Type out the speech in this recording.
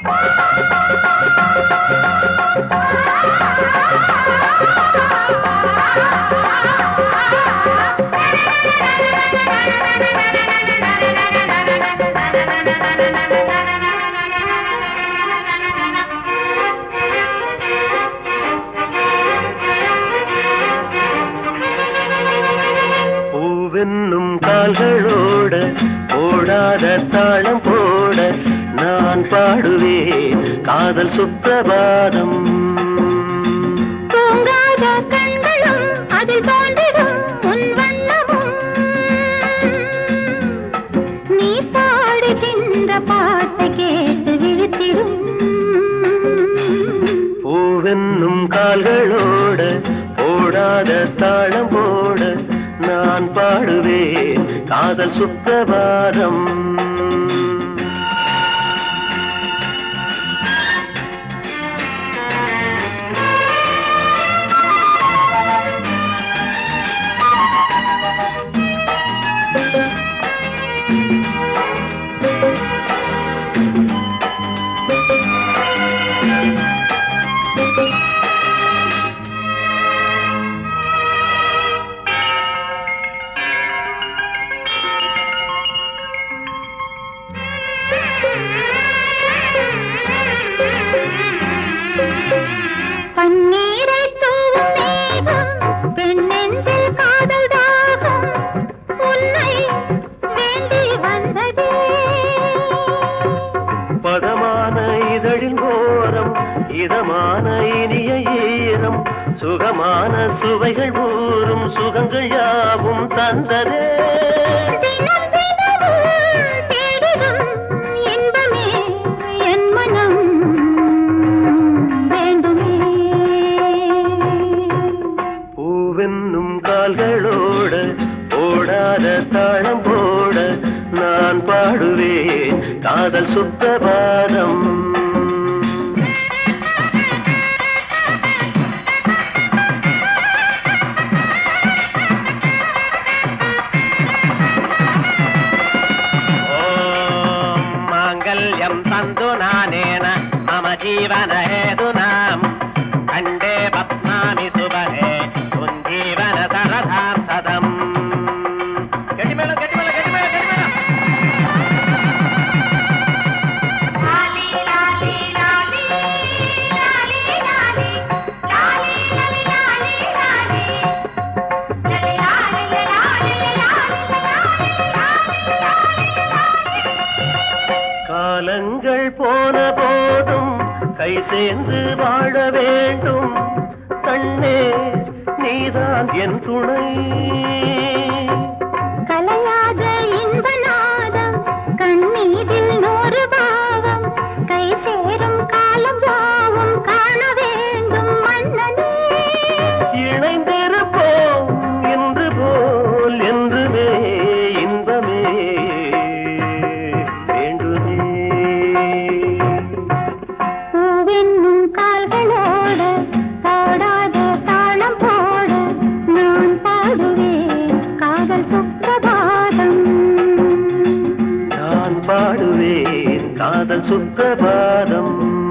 பூவென்னும் கால்களோட ஓடாத தாளம் போட நான் பாடுவேன் காதல் சுப்பிரபாதம் தூங்காத கண்களும் அதில் தோன்றிடும் உன் வண்ணமும் நீ பாடுகின்ற பாட்டை கேட்டு விழித்திடும் பூவென்னும் கால்களோட ஓடாத தாளம் போட நான் பாடுவேன் காதல் சுப்பிரபாதம் பன்னீரை தூவும் மேகம் பெண்ணெஞ்சில் காதல் தாகம் உன்னை வேண்டி வந்ததே பதமான இதழின் ஓரம் இதமான இனிய ஈரம் சுகமான சுவைகள் ஊறும் சுகங்கள் யாவும் தந்ததே தினம் தினமும் தேடிடும் இன்பமே என் மனம் வேண்டுமே பூவென்னும் கால்களோட ஓடாத தாளம் போட நான் பாடுவேன் காதல் சுத்தபாதம் ॐ माङ्गल्यं तन्तु नानेन मम जीवन हेतुनाम् खण्डे पद्मामि सुबहे कुञ्जीवन सरसां सदम् गटिमेळ गटिमेळ गटिमेळ गटिमेळ लाली लाली लाली लाली लाली लाली लाली लाली लाली लाली காலங்கள் போன போதும் கை சேர்ந்து வாழ வேண்டும் கண்ணே நீதான் என் துணை கலையாத இன்ப நாதம் கண்ணீரில் நூறு பாவம் கை சேரும் காலம் யாவும் காண வேண்டும் மன்னனே இணைந்திருப்போம் என்று போல் என்றுமே இன்பமே வேண்டுமே பூவென்னும் கால்களோட போடாத தாளம் போட நான் பாடுவேன் காதல் சுப்பிரபாதம் நான் பாடுவேன் காதல் சுப்பிரபாதம்